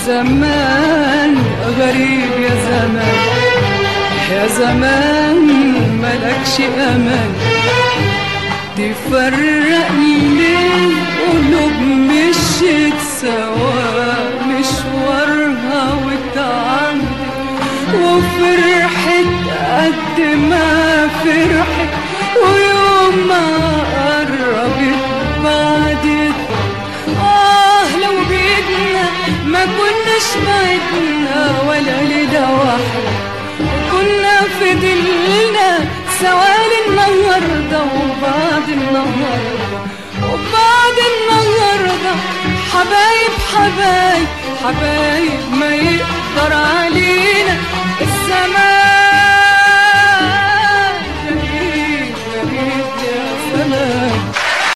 زمان غريب يا زمان يا زمان ملكش امان تفرق ليه قلوب مشيت سوا مشوارها وتعدي وفرحت قد ما فرحت ويوم ما قربت بعدت آه لو بإيدنا ما كناش بعدنا ولا ليلة واحدة كنا فضلنا سوالي النهاردة وبعد النهاردة وبعد النهاردة حبايب حبايب حبايب ما يقدر علينا الزمان